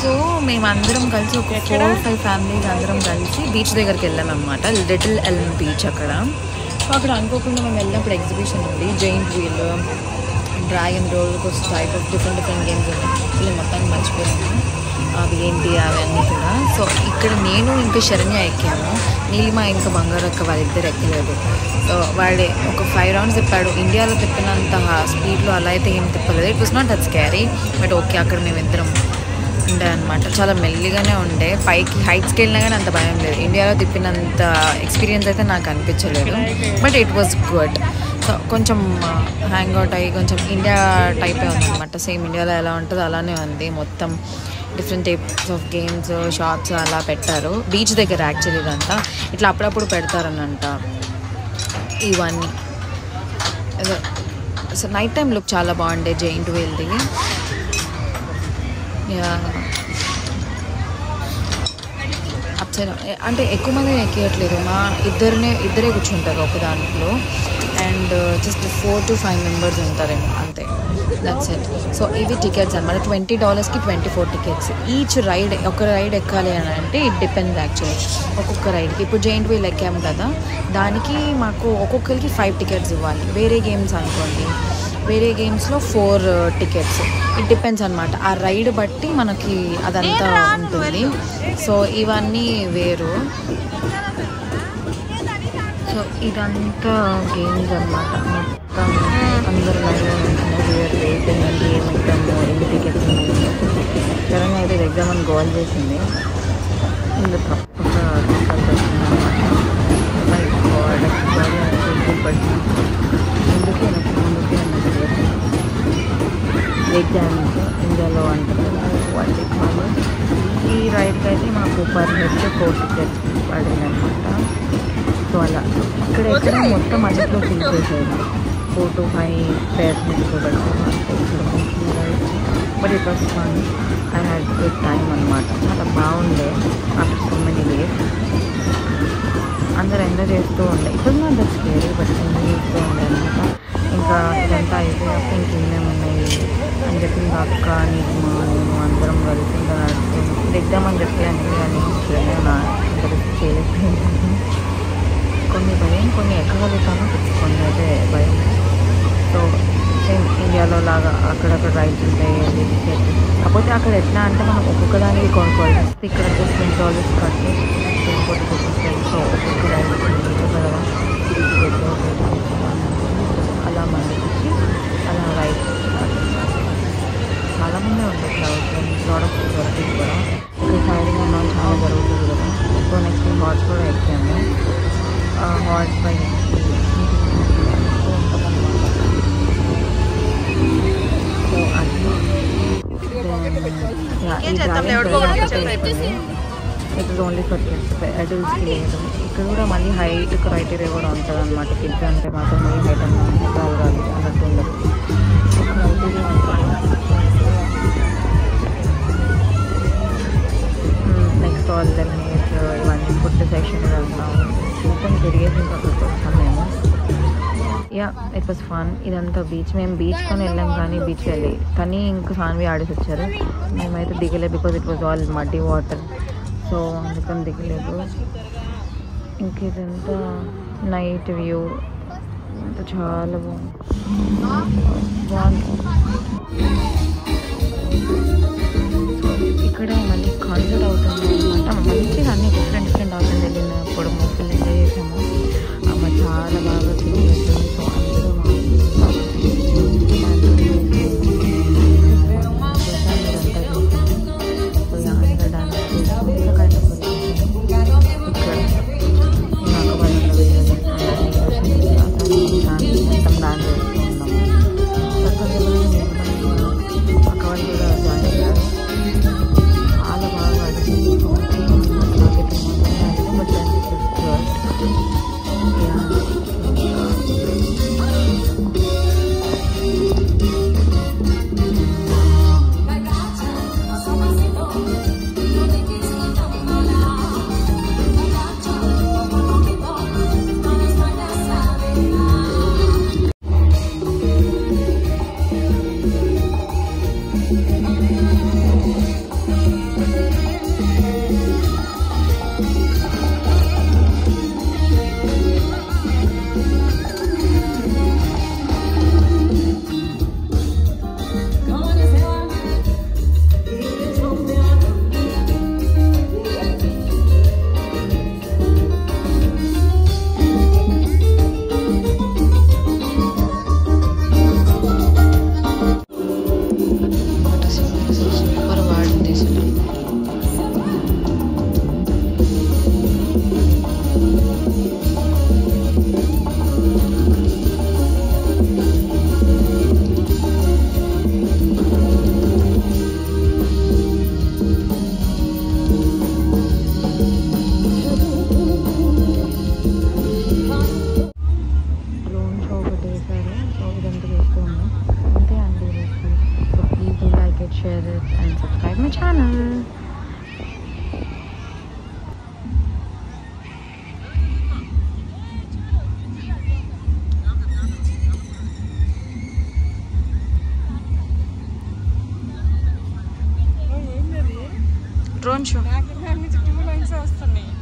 So మేమందరం కలిసి ఒక ఫోర్ ఫైవ్ ఫ్యామిలీస్ అందరం కలిసి బీచ్ దగ్గరికి వెళ్ళాం అనమాట లిటిల్ ఎల్మ్ బీచ్ అక్కడ సో అక్కడ అనుకోకుండా మేము వెళ్ళినప్పుడు ఎగ్జిబిషన్ ఉంది giant wheel dragon roller coaster type of different different games ఉన్నాయి ఇలా మొత్తానికి మర్చిపోయాము అవి ఏంటి అవన్నీ కూడా సో ఇక్కడ నేను ఇంకా శరణ్య ఎక్కాము నీలిమ ఇంకా బంగారక్క వాళ్ళిద్దరు ఎక్కలేదు సో వాడే ఒక ఫైవ్ రౌండ్స్ తిప్పాడు ఇండియాలో తిప్పినంత స్పీడ్లో అలా అయితే ఏం తిప్పలేదు it was not that scary but okay అక్కడ మేమిద్దరం ఉండే అనమాట చాలా మెల్లిగానే ఉండే పైకి హైట్స్కి వెళ్ళినా కానీ అంత భయం లేదు ఇండియాలో తిప్పినంత ఎక్స్పీరియన్స్ అయితే నాకు అనిపించలేదు but it was good so కొంచెం హ్యాంగ్ అవుట్ అయ్యి కొంచెం ఇండియా టైపే ఉందన్నమాట సేమ్ ఇండియాలో ఎలా ఉంటుందో అలానే ఉంది మొత్తం different types of games shops అలా పెట్టారు బీచ్ దగ్గర యాక్చువల్లీ ఇదంతా ఇట్లా అప్పుడప్పుడు పెడతారనంట ఇవన్నీ ఏదో సో నైట్ టైం లుక్ చాలా బాగుండే జైంట్ వీల్ది యా అప్ సైడ్ అంటే ఎక్కువ మంది ఎక్కియట్లేదు మా ఇద్దరినే ఇద్దరే కూర్చుంటారు ఒక దాంట్లో and just four to five members ఉంటారేమో అంతే దట్స్ ఇట్ సో ఇవి టికెట్స్ అనమాట ట్వంటీ డాలర్స్కి twenty four tickets each ride ఒక రైడ్ ఎక్కాలి అని అంటే ఇట్ డిపెండ్స్ యాక్చువల్లీ ఒక్కొక్క రైడ్కి ఇప్పుడు జైంట్ వీల్ ఎక్కాము కదా దానికి మాకు ఒక్కొక్కరికి ఫైవ్ టికెట్స్ ఇవ్వాలి వేరే గేమ్స్ అనుకోండి వేరే గేమ్స్లో ఫోర్ టికెట్స్ ఇట్ డిపెండ్స్ అనమాట ఆ రైడ్ బట్టి మనకి అదంతా ఉంటుంది సో ఇవన్నీ వేరు సో ఇదంతా గేమ్స్ అనమాట మొత్తం అందరు లైన్లో ఉంటున్నారు వేరు వెయిటింగ్ అండి ఏమంటాము ఎన్ని టికెట్స్ ఉన్నాయి సడన్గా అయితే ఎగ్జామ్ అని గోల్ చేసింది ఇంకా తప్పకుండా రిజల్ట్ వచ్చిందన్నమాట మై గాడ్ బట్ ముందుకే నాకు ముందుకే అన్నది ఎగ్జామ్స్ ఇండియాలో అంటారు వన్ వీక్ ఈ రైడ్కి అయితే మాకు పర్ హెడ్ ఫోర్ టికెట్స్ పడింది అనమాట సో అలా ఇక్కడ ఎక్కడ మొత్తం అన్నిట్లో ఫిల్ చేసేది ఫోర్ టు ఫైవ్ పేర్స్ నిలుచోబెడతారు అంటే ఇక్కడ but it was fun I had good time అనమాట చాలా బాగుండే ఆఫ్టర్ సో మెనీ డేస్ అందరు ఎంజాయ్ చేస్తూ ఉండే ఇప్పుడు నా దట్ స్కేరీ బట్ ఎంజాయ్ చేస్తూ ఉండే అనమాట ఇంకా ఇదంతా అయిపోయాక ఇంకేమేమి ఉన్నాయి అని చెప్పి ఇంకా అక్క నీకు నేను అందరం కలిసి ఇంకా నడుస్తుంది ఇది ఎగ్జామ్ అని చెప్పి అని కానీ చూడలే నా ఇంకా రిస్క్ చేయలేకపోయింది కొన్ని భయం కొన్ని ఎక్కగలుగుతాను కొన్ని అయితే భయం సో సేమ్ ఇండియాలో లాగా అక్కడక్కడ రైడ్స్ ఉంటాయి అది టికెట్ కాకపోతే అక్కడ ఎట్లా అంటే మనం ఒక్కొక్క దానికి కొనుక్కోవాలి వస్తే ఇక్కడ జస్ట్ ట్వంటీ డాలర్స్ కట్టి ఇంకోటి చూపిస్తాయి సో ఒక్కొక్క రైడ్ కదా త్రీ టికెట్ అలా మనకి అలా రైడ్ చాలా మంది ఉంటాయి క్రౌడ్ ప్రోడక్ట్స్ దొరికింది కూడా ఇక్కడ ఫైరింగ్ అన్న చాలా జరుగుతుంది కదా సో నెక్స్ట్ హార్స్ కూడా ఎక్కాము హార్స్ పై సో అట్లా it is only for kids అడల్ట్స్కి లేదు ఇక్కడ కూడా మళ్ళీ హైట్ క్రైటీరియా కూడా ఉంటుంది అనమాట కిడ్స్ అంటే మాత్రం మళ్ళీ హైట్ అన్నమాట కావాలి అన్నట్టు ఉండదు criteria next all then hairs ఇవన్నీ ఫుడ్ సెక్షన్ వెళ్తాం మొత్తం తిరిగేసి ఇంకా అక్కడికి వస్తాం మేము యా ఇట్ వాస్ ఫన్ ఇదంతా బీచ్ మేము బీచ్ కొని వెళ్ళాం కానీ బీచ్ వెళ్ళి కానీ ఇంకా సాన్వి ఆడేసి వచ్చారు మేమైతే దిగలేదు because it was all muddy water so అందుకని దిగలేదు ఇంక ఇదంతా నైట్ వ్యూ అంతా చాలా బాగుంది బాగుంది ఇక్కడ మళ్ళీ కాన్సర్ట్ అవుతుంది అనమాట మంచిగా అన్ని డిఫరెంట్ డిఫరెంట్ అవుతుంది వెళ్ళినప్పుడు ఫుల్ ఎంజాయ్ చేసాము అమ్మ చాలా బాగా తిరిగేసింది సో అందరూ మొత్తం డాన్స్ చేస్తున్నాము పక్క వాళ్ళు కూడా జాయిన్ అయ్యారు చాలా బాగా ఆడింది. నాకైతే డ్రోన్ షో నాకు నుంచి టూ లైన్స్ వస్తున్నాయి